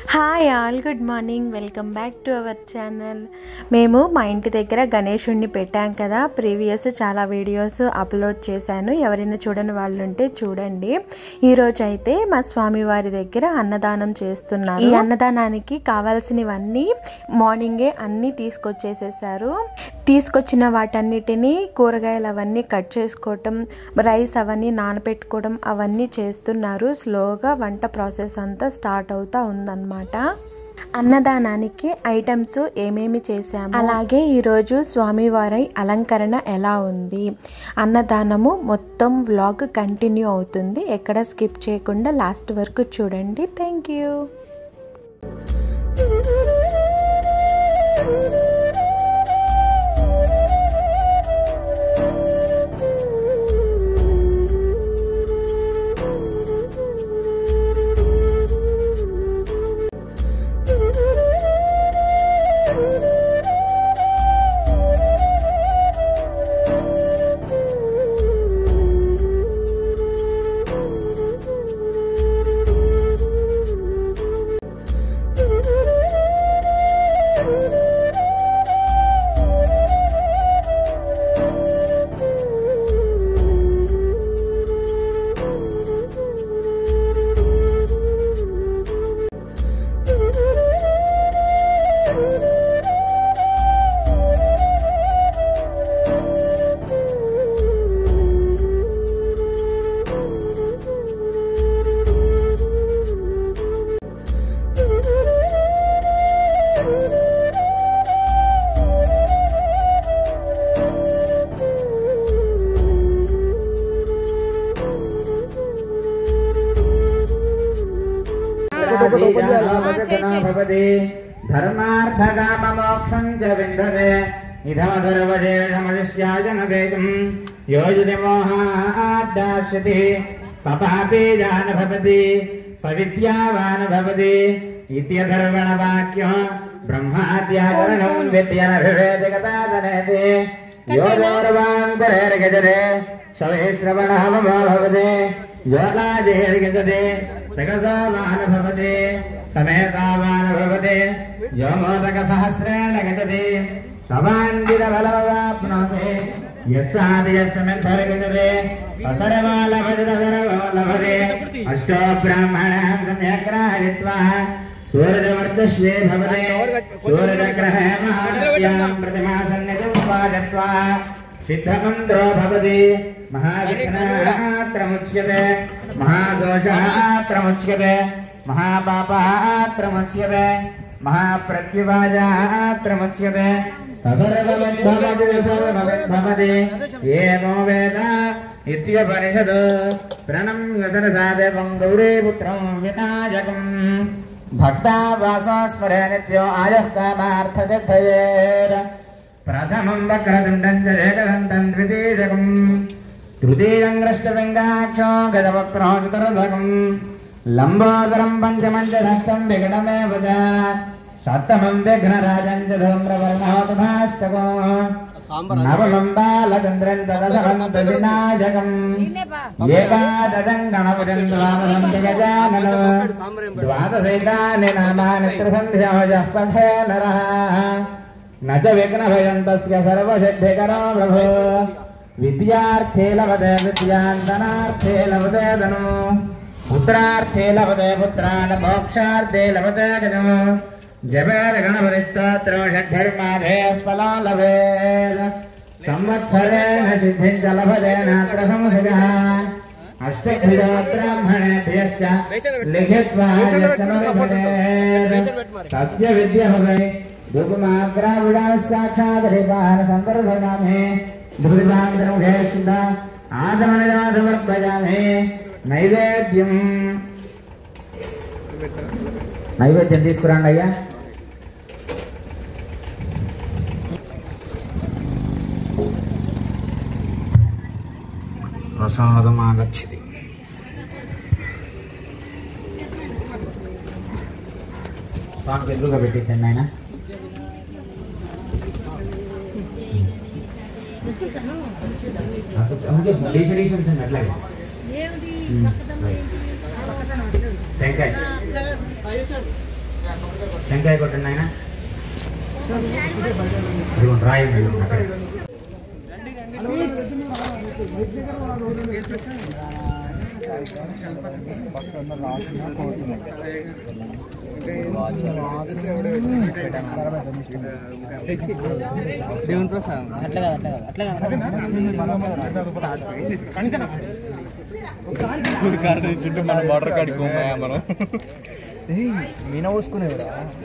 Hi all good morning welcome back to our channel మేము మా ఇంటి దగ్గర గణేషుడిని పెట్టాం కదా ప్రీవియస్ చాలా వీడియోస్ అప్లోడ్ చేశాను ఎవరైనా చూడని వాళ్ళు ఉంటే చూడండి ఈరోజు అయితే మా స్వామివారి దగ్గర అన్నదానం చేస్తున్నారు ఈ అన్నదానానికి కావాల్సినవన్నీ మార్నింగే అన్నీ తీసుకొచ్చేసేసారు తీసుకొచ్చిన వాటన్నిటిని కూరగాయలు అవన్నీ కట్ చేసుకోవటం రైస్ అవన్నీ నానబెట్టుకోవడం అవన్నీ చేస్తున్నారు స్లోగా వంట ప్రాసెస్ అంతా స్టార్ట్ అవుతా ఉందన్నమాట అన్నదానానికి ఐటమ్స్ ఏమేమి చేశాము అలాగే ఈరోజు స్వామివారి అలంకరణ ఎలా ఉంది అన్నదానము మొత్తం వ్లాగ్ కంటిన్యూ అవుతుంది ఎక్కడ స్కిప్ చేయకుండా లాస్ట్ వరకు చూడండి థ్యాంక్ యూ భవతి ధర్మార్థకామమోక్షం చ విందతే ఇదమధర్వదేశమదిశ్యాజనవేదం యోజితి మోహాద్దాస్యతి సపాపి జాన భవతి సవిద్యావాన్ భవతి ఇత్యధర్వణవాక్యం బ్రహ్మాద్యాచరణం విద్యనభివేదికపాదనేతి యోగోర్వాంతరేర్గజతే సవే శ్రవణమో భవతి యోగాజేర్గజతే సగసావాన్ భవతి సమేతావాన్ భవతి యోమోదక సహస్రేణ గజతి సమాందిర బలవాప్నోతి యస్సాది యస్మిద్ధర్గజతే అసరమాలభజరవలభతే అష్టో బ్రాహ్మణాం సమ్యగ్రాహిత్వా సూర్యవర్చస్వే భవతే సూర్యగ్రహే మహాత్యాం ప్రతిమా సన్నిధిం వాజత్వా సిద్ధమంత్రో భవతి మహావిఘ్నాత్రముచ్యతే మహాదోషాత్రముచ్యతే మహాపాపాత్రముచ్యతే మహాప్రత్యువాజాత్రముచ్యతే ససర్వవిద్భవతి సర్వవిద్భవతి ఏమో వేద ఇత్యుపనిషద్ ప్రణమ్య సరసాదేవం గౌరీ పుత్రం వినాయకం భక్తా వాసోస్మరే నిత్యో ఆయః కామార్థసిద్ధయేర్ ప్రథమం వక్రతుండం చ ఏకదంతం ద్వితీయకం తృతీయం గ్రష్టలింగాక్షో గజవక్రో చతుర్భగం లంబోదరం పంచమం చ షష్టం విఘ్నమేవ చ సప్తమం విఘ్నరాజం చ ధూమ్రవర్ణోపభాష్టకం నవమం బాలచంద్రం తదశమం వినాయకం ఏకాదశం గణపతిం ద్వామరం జగజానన ద్వాదశైతాని నామాని త్రిసంధ్యాజః పఠే నరः न च विघ्नभयं तस्य सर्वसिद्धिकरो प्रभो विद्यार्थे लभते विद्यान्तनार्थे लभते धनु पुत्रार्थे लभते पुत्रान् मोक्षार्थे लभते जनु जपेर गणपतिस्तोत्र षड्धर्माधे फलो लभेत् संवत्सरेण सिद्धिं च लभते नात्र संशयः अष्टभिरो ब्राह्मणेभ्यश्च लिखित्वा यस्य न लभते तस्य विद्या भवेत् दुर्गमाग्राविडा साक्षादरिपान संवर्धयामि धृतान्तर्मुखे सुधा आदमनिराधमर्पयामि నైవేద్యం నైవేద్యం తీసుకురండి అయ్యా ప్రసాదం ఆగచ్చది స్వామికి ఎదురుగా పెట్టేసండి ఆయన డీసీ ఉంచండి అట్లాగే టెంకాయ టెంకాయ కొట్టండి ఆయన ఇదిగోండి రాయండి ఇదిగోండి అక్కడే. దేవుని ప్రసాదం అట్లా కాదు అట్లా కాదు అట్లా కాదు చుట్టూ మన వాటర్ కాడికి పోమాయా మనం మీన పోసుకునేవిరా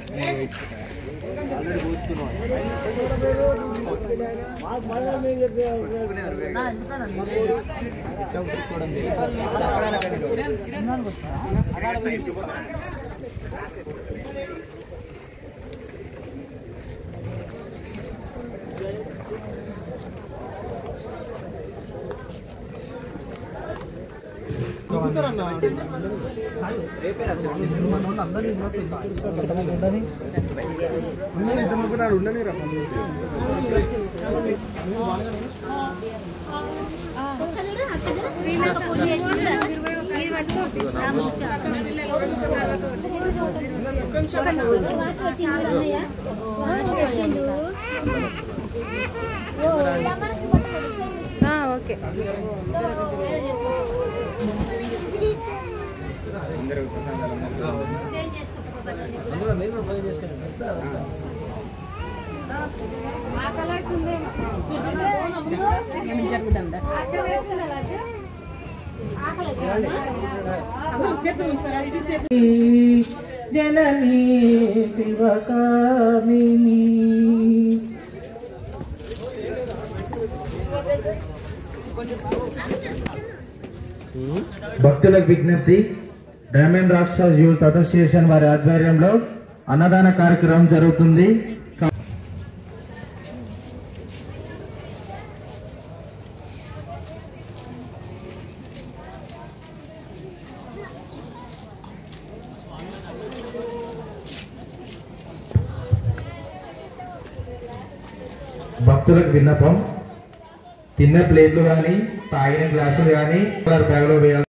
ఓకే జరుగుతుందా జననీ శివకామిని భక్తులకు విజ్ఞప్తి డైమండ్ రాక్షస్ యూత్ అసోసియేషన్ వారి ఆధ్వర్యంలో అన్నదాన కార్యక్రమం జరుగుతుంది భక్తులకు విన్నపం తిన్న ప్లేట్లు కానీ తాగిన గ్లాసులు కానీ బ్యాగ్లో వేయాలి